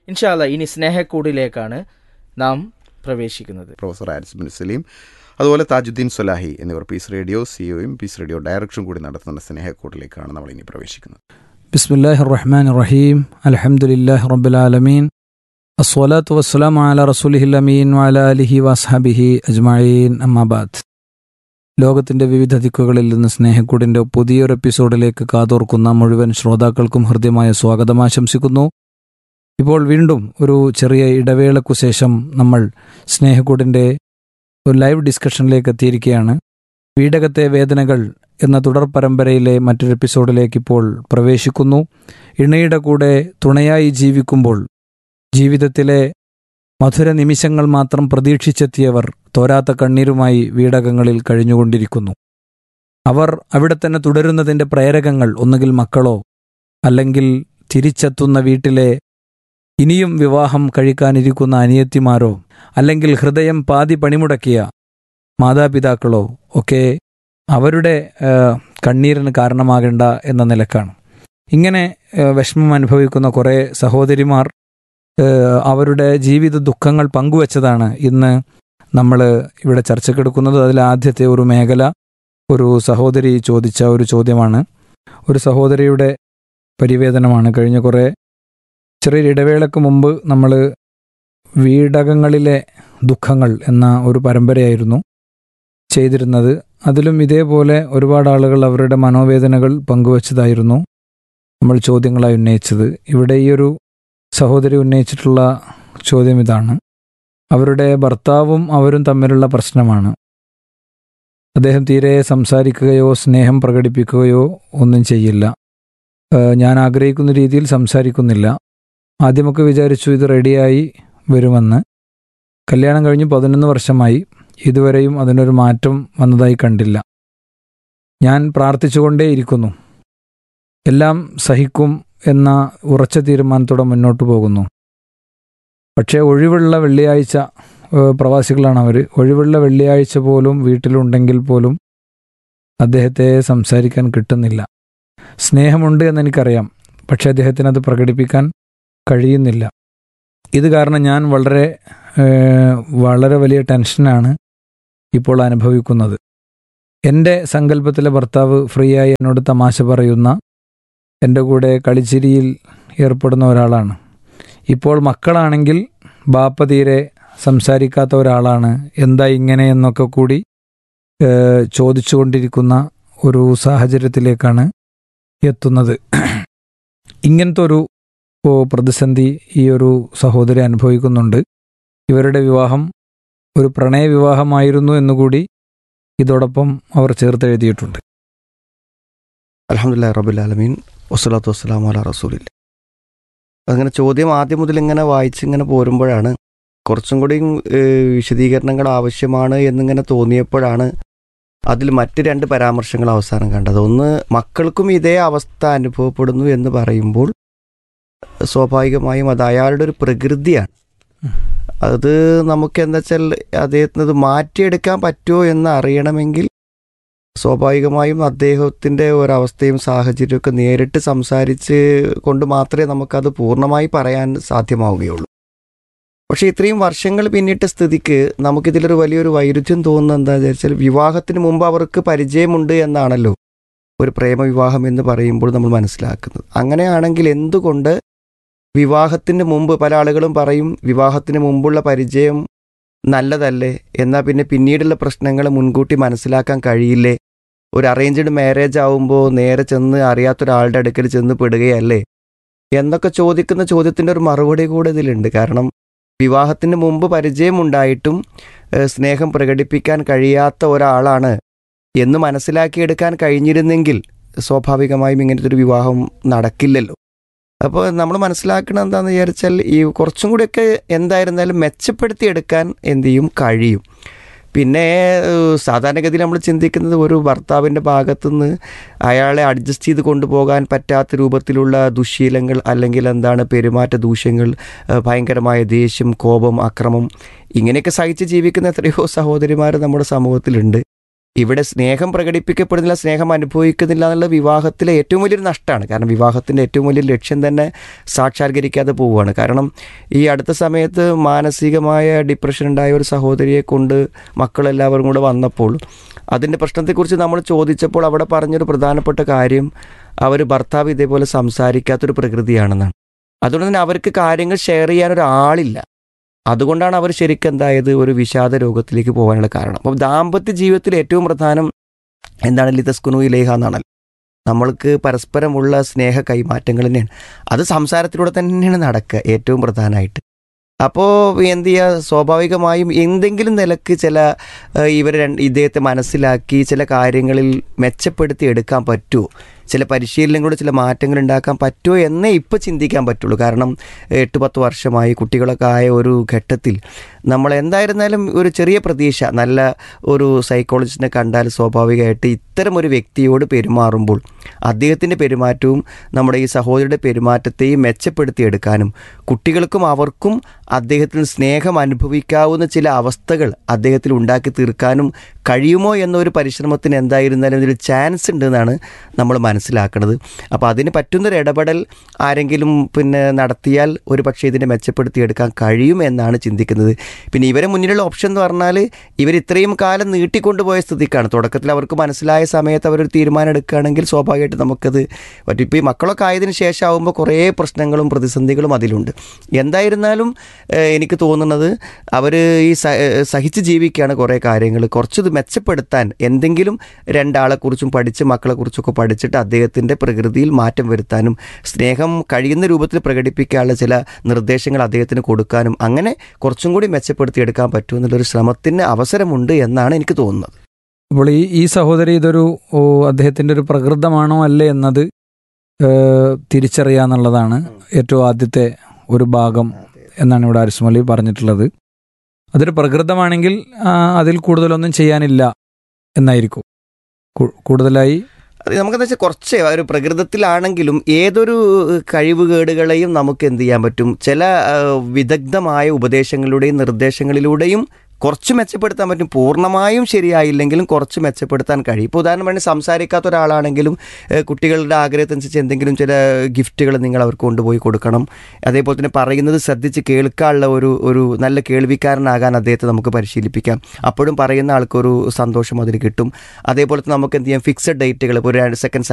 ഇൻഷാല്ല ഇനി സ്നേഹക്കൂടിലേക്കാണ് നാം പ്രവേശിക്കുന്നത് പ്രൊഫസർ ആരിസ് ബിൻ സലീം അതുപോലെ താജുദ്ദീൻ സൊലാഹി എന്നിവർ പീസ് റേഡിയോ സിഒയും പീസ് റേഡിയോ ഡയറക്ടറും കൂടി നടത്തുന്ന സ്നേഹക്കൂട്ടിലേക്കാണ് നമ്മൾ ഇനി പ്രവേശിക്കുന്നത് بسم الله الرحمن الرحيم الحمد لله رب العالمين الصلاة والسلام على رسوله الأمين وعلى آله وأصحابه أجمعين أما بعد ലോകത്തിന്റെ വിവിധ ദിക്കുകളിൽ നിന്ന് സ്നേഹക്കൂടിന്റെ പുതിയൊരു എപ്പിസോഡിലേക്ക് കാതോർക്കുന്ന മുഴുവൻ ശ്രോതാക്കൾക്കും ഹൃദ്യമായ സ്വാഗതം ആശംസിക്കുന്നു ഇപ്പോൾ വീണ്ടും ഒരു ചെറിയ ഇടവേളക്കു ശേഷം നമ്മൾ സ്നേഹക്കൂടിന്റെ ഒരു ലൈവ് ഡിസ്കഷനിലേക്ക് എത്തിയിരിക്കുകയാണ് വീടകത്തെ വേദനകൾ എന്ന തുടർ പരമ്പരയിലെ മറ്റൊരു എപ്പിസോഡിലേക്ക് ഇപ്പോൾ പ്രവേശിക്കുന്നു ഇണയുടെ കൂടെ തുണയായി ജീവിക്കുമ്പോൾ ജീവിതത്തിലെ മധുര നിമിഷങ്ങൾ മാത്രം പ്രതീക്ഷിച്ചെത്തിയവർ തോരാത്ത കണ്ണീരുമായി വീടകങ്ങളിൽ കഴിഞ്ഞുകൊണ്ടിരിക്കുന്നു അവർ അവിടെ തന്നെ തുടരുന്നതിൻ്റെ പ്രേരകങ്ങൾ ഒന്നുകിൽ മക്കളോ അല്ലെങ്കിൽ തിരിച്ചെത്തുന്ന വീട്ടിലെ ഇനിയും വിവാഹം കഴിക്കാനിരിക്കുന്ന അനിയത്തിമാരോ അല്ലെങ്കിൽ ഹൃദയം പാതി പണിമുടക്കിയ മാതാപിതാക്കളോ ഒക്കെ അവരുടെ ആ, കണ്ണീരിന് കാരണമാകേണ്ട എന്ന നിലക്കാണ് ഇങ്ങനെ ആ, വിഷമം അനുഭവിക്കുന്ന കുറേ സഹോദരിമാർ ആ, അവരുടെ ജീവിത ദുഃഖങ്ങൾ പങ്കുവച്ചതാണ് ഇന്ന് നമ്മൾ ഇവിടെ ചർച്ചക്കെടുക്കുന്നത് അതിൽ ആദ്യത്തെ ഒരു മേഖല ഒരു സഹോദരി ചോദിച്ച ഒരു ചോദ്യമാണ് ഒരു സഹോദരിയുടെ പരിവേദനമാണ് കഴിഞ്ഞ കുറേ ചെറിയൊരു ഇടവേളക്ക് മുമ്പ് നമ്മൾ വീടകങ്ങളിലെ ദുഃഖങ്ങൾ എന്ന ഒരു പരമ്പരയായിരുന്നു ചെയ്തിരുന്നത് അതിലും ഇതേപോലെ ഒരുപാട് ആളുകൾ അവരുടെ മനോവേദനകൾ പങ്കുവച്ചതായിരുന്നു നമ്മൾ ചോദ്യങ്ങളായി ഉന്നയിച്ചത് ഇവിടെ ഈ ഒരു സഹോദരി ഉന്നയിച്ചിട്ടുള്ള ചോദ്യം ഇതാണ് അവരുടെ ഭർത്താവും അവരും തമ്മിലുള്ള പ്രശ്നമാണ് അദ്ദേഹം തീരെ സംസാരിക്കുകയോ സ്നേഹം പ്രകടിപ്പിക്കുകയോ ഒന്നും ചെയ്യില്ല ഏഹ് ഞാൻ ആഗ്രഹിക്കുന്ന രീതിയിൽ സംസാരിക്കുന്നില്ല ആദ്യമൊക്കെ വിചാരിച്ചു ഇത് റെഡിയായി വരുമെന്ന് കല്യാണം കഴിഞ്ഞ് പതിനൊന്ന് വർഷമായി ഇതുവരെയും അതിനൊരു മാറ്റം വന്നതായി കണ്ടില്ല ഞാൻ പ്രാർത്ഥിച്ചുകൊണ്ടേയിരിക്കുന്നു എല്ലാം സഹിക്കും എന്ന ഉറച്ച തീരുമാനത്തോടെ മുന്നോട്ട് പോകുന്നു പക്ഷേ ഒഴിവുള്ള വെള്ളിയാഴ്ച ഏഹ് പ്രവാസികളാണ് അവർ ഒഴിവുള്ള വെള്ളിയാഴ്ച പോലും വീട്ടിലുണ്ടെങ്കിൽ പോലും അദ്ദേഹത്തെ സംസാരിക്കാൻ കിട്ടുന്നില്ല സ്നേഹമുണ്ട് എന്നെനിക്കറിയാം പക്ഷേ അദ്ദേഹത്തിന് അത് പ്രകടിപ്പിക്കാൻ കഴിയുന്നില്ല ഇത് കാരണം ഞാൻ വളരെ ഏഹ്, വളരെ വലിയ ടെൻഷനാണ് ഇപ്പോൾ അനുഭവിക്കുന്നത് എൻ്റെ സങ്കല്പത്തിലെ ഭർത്താവ് ഫ്രീ ആയി എന്നോട് തമാശ പറയുന്ന എൻ്റെ കൂടെ കളിച്ചിരിയിൽ ഏർപ്പെടുന്ന ഒരാളാണ് ഇപ്പോൾ മക്കളാണെങ്കിൽ ബാപ്പ തീരെ സംസാരിക്കാത്ത ഒരാളാണ് എന്താ ഇങ്ങനെ എന്നൊക്കെ കൂടി ഏഹ്, ചോദിച്ചുകൊണ്ടിരിക്കുന്ന ഒരു സാഹചര്യത്തിലേക്കാണ് എത്തുന്നത് ഇങ്ങനത്തെ ഒരു ഓ, പ്രതിസന്ധി ഈ ഒരു സഹോദരി അനുഭവിക്കുന്നുണ്ട് ഇവരുടെ വിവാഹം ഒരു പ്രണയ വിവാഹമായിരുന്നു എന്നുകൂടി ഇതോടൊപ്പം അവർ ചേർത്തെഴുതിയിട്ടുണ്ട് അലഹമുല്ലാ റബുലാലമീൻ വസ്സലാത്തു വസ്സലാം അല റസൂലില്ല അങ്ങനെ ചോദ്യം ആദ്യം മുതൽ ഇങ്ങനെ വായിച്ച് ഇങ്ങനെ പോരുമ്പോഴാണ് കുറച്ചും കൂടി വിശദീകരണങ്ങൾ ആവശ്യമാണ് എന്നിങ്ങനെ തോന്നിയപ്പോഴാണ് അതിൽ മറ്റ് രണ്ട് പരാമർശങ്ങൾ അവസാനം കണ്ടത് ഒന്ന് മക്കൾക്കും ഇതേ അവസ്ഥ അനുഭവപ്പെടുന്നു എന്ന് പറയുമ്പോൾ സ്വാഭാവികമായും അത് അയാളുടെ ഒരു പ്രകൃതിയാണ് അത് നമുക്ക് എന്താ വെച്ചാൽ അദ്ദേഹത്തിന് അത് മാറ്റിയെടുക്കാൻ പറ്റുമോ എന്ന് അറിയണമെങ്കിൽ സ്വാഭാവികമായും അദ്ദേഹത്തിൻ്റെ ഒരവസ്ഥയും സാഹചര്യമൊക്കെ നേരിട്ട് സംസാരിച്ച് കൊണ്ട് മാത്രമേ നമുക്കത് പൂർണ്ണമായി പറയാൻ സാധ്യമാവുകയുള്ളൂ പക്ഷേ ഇത്രയും വർഷങ്ങൾ പിന്നിട്ട സ്ഥിതിക്ക് നമുക്കിതിലൊരു വലിയൊരു വൈരുദ്ധ്യം തോന്നുന്നത് എന്താണെന്ന് വെച്ചാൽ വിവാഹത്തിന് മുമ്പ് അവർക്ക് പരിചയമുണ്ട് എന്നാണല്ലോ ഒരു പ്രേമവിവാഹം എന്ന് പറയുമ്പോൾ നമ്മൾ മനസ്സിലാക്കുന്നത് അങ്ങനെയാണെങ്കിൽ എന്തുകൊണ്ട് വിവാഹത്തിന് മുമ്പ് പല ആളുകളും പറയും വിവാഹത്തിന് മുമ്പുള്ള പരിചയം നല്ലതല്ലേ എന്നാൽ പിന്നെ പിന്നീടുള്ള പ്രശ്നങ്ങൾ മുൻകൂട്ടി മനസ്സിലാക്കാൻ കഴിയില്ലേ ഒരു അറേഞ്ച്ഡ് മാരേജ് ആവുമ്പോൾ നേരെ ചെന്ന് അറിയാത്തൊരാളുടെ അടുക്കൽ ചെന്ന് പെടുകയല്ലേ എന്നൊക്കെ ചോദിക്കുന്ന ചോദ്യത്തിൻ്റെ ഒരു മറുപടി കൂടെ ഇതിലുണ്ട് കാരണം വിവാഹത്തിന് മുമ്പ് പരിചയമുണ്ടായിട്ടും ഏഹ്, സ്നേഹം പ്രകടിപ്പിക്കാൻ കഴിയാത്ത ഒരാളാണ് എന്ന് മനസ്സിലാക്കിയെടുക്കാൻ കഴിഞ്ഞിരുന്നെങ്കിൽ സ്വാഭാവികമായും ഇങ്ങനത്തെ ഒരു വിവാഹം നടക്കില്ലല്ലോ അപ്പോൾ നമ്മൾ മനസ്സിലാക്കണം എന്താണെന്ന് വിചാരിച്ചാൽ ഈ കുറച്ചും കൂടിയൊക്കെ എന്തായിരുന്നാലും മെച്ചപ്പെടുത്തിയെടുക്കാൻ എന്ത് ചെയ്യും കഴിയും പിന്നെ ഏഹ്, സാധാരണഗതിയിൽ നമ്മൾ ചിന്തിക്കുന്നത് ഒരു ഭർത്താവിൻ്റെ ഭാഗത്തുനിന്ന് അയാളെ അഡ്ജസ്റ്റ് ചെയ്ത് കൊണ്ടുപോകാൻ പറ്റാത്ത രൂപത്തിലുള്ള ദുശീലങ്ങൾ അല്ലെങ്കിൽ എന്താണ് പെരുമാറ്റ ദൂഷ്യങ്ങൾ ഏഹ്, ഭയങ്കരമായ ദേഷ്യം കോപം അക്രമം ഇങ്ങനെയൊക്കെ സഹിച്ച് ജീവിക്കുന്ന എത്രയോ സഹോദരിമാർ നമ്മുടെ സമൂഹത്തിലുണ്ട് ഇവിടെ സ്നേഹം പ്രകടിപ്പിക്കപ്പെടുന്നില്ല സ്നേഹം അനുഭവിക്കുന്നില്ല എന്നുള്ള വിവാഹത്തിലെ ഏറ്റവും വലിയൊരു നഷ്ടമാണ് കാരണം വിവാഹത്തിൻ്റെ ഏറ്റവും വലിയ ലക്ഷ്യം തന്നെ സാക്ഷാത്കരിക്കാതെ പോവുകയാണ് കാരണം ഈ അടുത്ത സമയത്ത് മാനസികമായ ഡിപ്രഷൻ ഉണ്ടായ ഒരു സഹോദരിയെ കൊണ്ട് മക്കളെല്ലാവരും കൂടെ വന്നപ്പോൾ അതിൻ്റെ പ്രശ്നത്തെക്കുറിച്ച് നമ്മൾ ചോദിച്ചപ്പോൾ അവിടെ പറഞ്ഞൊരു പ്രധാനപ്പെട്ട കാര്യം അവർ ഭർത്താവ് ഇതേപോലെ സംസാരിക്കാത്തൊരു പ്രകൃതിയാണെന്നാണ് അതുകൊണ്ട് തന്നെ അവർക്ക് കാര്യങ്ങൾ ഷെയർ ചെയ്യാൻ ഒരാളില്ല അതുകൊണ്ടാണ് അവർ ശരിക്കും എന്തായത് ഒരു വിഷാദ രോഗത്തിലേക്ക് പോകാനുള്ള കാരണം അപ്പം ദാമ്പത്യ ജീവിതത്തിൽ ഏറ്റവും പ്രധാനം എന്താണ് ലിതസ്കുനു ഇലേഹ എന്നാണല്ലോ നമ്മൾക്ക് പരസ്പരമുള്ള സ്നേഹ കൈമാറ്റങ്ങൾ തന്നെയാണ് അത് സംസാരത്തിലൂടെ തന്നെയാണ് നടക്കുക ഏറ്റവും പ്രധാനമായിട്ട് അപ്പോൾ എന്ത് ചെയ്യുക സ്വാഭാവികമായും എന്തെങ്കിലും നിലക്ക് ചില ഇവർ ഇദ്ദേഹത്തെ മനസ്സിലാക്കി ചില കാര്യങ്ങളിൽ മെച്ചപ്പെടുത്തി എടുക്കാൻ പറ്റുമോ ചില പരിശീലനങ്ങളോട് ചില മാറ്റങ്ങൾ ഉണ്ടാക്കാൻ പറ്റുമോ എന്നേ ഇപ്പോൾ ചിന്തിക്കാൻ പറ്റുള്ളൂ കാരണം എട്ട് പത്ത് വർഷമായി കുട്ടികളൊക്കെ ആയ ഒരു ഘട്ടത്തിൽ നമ്മൾ എന്തായിരുന്നാലും ഒരു ചെറിയ പ്രതീക്ഷ നല്ല ഒരു സൈക്കോളജിസ്റ്റിനെ കണ്ടാൽ സ്വാഭാവികമായിട്ട് ഇത്തരം ഒരു വ്യക്തിയോട് പെരുമാറുമ്പോൾ അദ്ദേഹത്തിൻ്റെ പെരുമാറ്റവും നമ്മുടെ ഈ സഹോദരിയുടെ പെരുമാറ്റത്തെയും മെച്ചപ്പെടുത്തിയെടുക്കാനും കുട്ടികൾക്കും അവർക്കും അദ്ദേഹത്തിന് സ്നേഹം അനുഭവിക്കാവുന്ന ചില അവസ്ഥകൾ അദ്ദേഹത്തിൽ ഉണ്ടാക്കി തീർക്കാനും കഴിയുമോ എന്നൊരു പരിശ്രമത്തിന് എന്തായിരുന്നാലും ഇതിൽ ചാൻസ് ഉണ്ടെന്നാണ് നമ്മൾ മനസ്സിലാക്കുന്നത് അപ്പോൾ അതിന് പറ്റുന്നൊരു ഇടപെടൽ ആരെങ്കിലും പിന്നെ നടത്തിയാൽ ഒരു പക്ഷേ ഇതിനെ മെച്ചപ്പെടുത്തിയെടുക്കാൻ കഴിയും എന്നാണ് ചിന്തിക്കുന്നത് പിന്നെ ഇവരെ മുന്നിലുള്ള ഓപ്ഷൻ എന്ന് പറഞ്ഞാൽ ഇവർ ഇത്രയും കാലം നീട്ടിക്കൊണ്ടുപോയ സ്ഥിതിക്കാണ് തുടക്കത്തിൽ അവർക്ക് മനസ്സിലായ സമയത്ത് അവരൊരു തീരുമാനം എടുക്കുകയാണെങ്കിൽ സ്വാഭാവികമായിട്ട് നമുക്കത് പറ്റും ഇപ്പോൾ ഈ മക്കളൊക്കെ ആയതിനു ശേഷം ആകുമ്പോൾ കുറേ പ്രശ്നങ്ങളും പ്രതിസന്ധികളും അതിലുണ്ട് എന്തായിരുന്നാലും എനിക്ക് തോന്നുന്നത് അവർ ഈ സഹിച്ച് ജീവിക്കുകയാണ് കുറേ കാര്യങ്ങൾ കുറച്ചത് മെച്ചപ്പെടുത്താൻ എന്തെങ്കിലും രണ്ടാളെക്കുറിച്ചും പഠിച്ച് മക്കളെക്കുറിച്ചൊക്കെ പഠിച്ചിട്ട് അദ്ദേഹത്തിൻ്റെ പ്രകൃതിയിൽ മാറ്റം വരുത്താനും സ്നേഹം കഴിയുന്ന രൂപത്തിൽ പ്രകടിപ്പിക്കാനുള്ള ചില നിർദ്ദേശങ്ങൾ അദ്ദേഹത്തിന് കൊടുക്കാനും അങ്ങനെ കുറച്ചും കൂടി മെച്ചപ്പെടുത്തിയെടുക്കാൻ പറ്റുമെന്നുള്ളൊരു ശ്രമത്തിന് അവസരമുണ്ട് എന്നാണ് എനിക്ക് തോന്നുന്നത് അപ്പോൾ ഈ ഈ സഹോദരി ഇതൊരു അദ്ദേഹത്തിൻ്റെ ഒരു പ്രകൃതമാണോ അല്ലേ എന്നത് തിരിച്ചറിയാന്നുള്ളതാണ് ഏറ്റവും ആദ്യത്തെ ഒരു ഭാഗം എന്നാണ് ഇവിടെ അരിസ്മലി പറഞ്ഞിട്ടുള്ളത് അതൊരു പ്രകൃതമാണെങ്കിൽ അതിൽ കൂടുതലൊന്നും ചെയ്യാനില്ല എന്നായിരിക്കും കൂടുതലായി അത് നമുക്കെന്താ വെച്ചാൽ കുറച്ച് ഒരു പ്രകൃതത്തിലാണെങ്കിലും ഏതൊരു കഴിവുകേടുകളെയും നമുക്ക് എന്ത് ചെയ്യാൻ പറ്റും ചില വിദഗ്ധമായ ഉപദേശങ്ങളിലൂടെയും നിർദ്ദേശങ്ങളിലൂടെയും കുറച്ച് മെച്ചപ്പെടുത്താൻ പറ്റും പൂർണ്ണമായും ശരിയായില്ലെങ്കിലും കുറച്ച് മെച്ചപ്പെടുത്താൻ കഴിയും ഇപ്പോൾ ഉദാഹരണം വേണ്ടി സംസാരിക്കാത്ത ഒരാളാണെങ്കിലും കുട്ടികളുടെ ആഗ്രഹത്തിനനുസരിച്ച് എന്തെങ്കിലും ചില ഗിഫ്റ്റുകൾ നിങ്ങൾ അവർക്ക് കൊണ്ടുപോയി കൊടുക്കണം അതേപോലെ തന്നെ പറയുന്നത് ശ്രദ്ധിച്ച് കേൾക്കാനുള്ള ഒരു ഒരു നല്ല കേൾവിക്കാരനാകാൻ അദ്ദേഹത്തെ നമുക്ക് പരിശീലിപ്പിക്കാം അപ്പോഴും പറയുന്ന ആൾക്കൊരു സന്തോഷം അതിൽ കിട്ടും അതേപോലെ തന്നെ നമുക്ക് എന്ത് ചെയ്യാം ഫിക്സഡ് ഡേറ്റുകൾ ഇപ്പോൾ ഒരു രണ്ട് സെക്കൻഡ്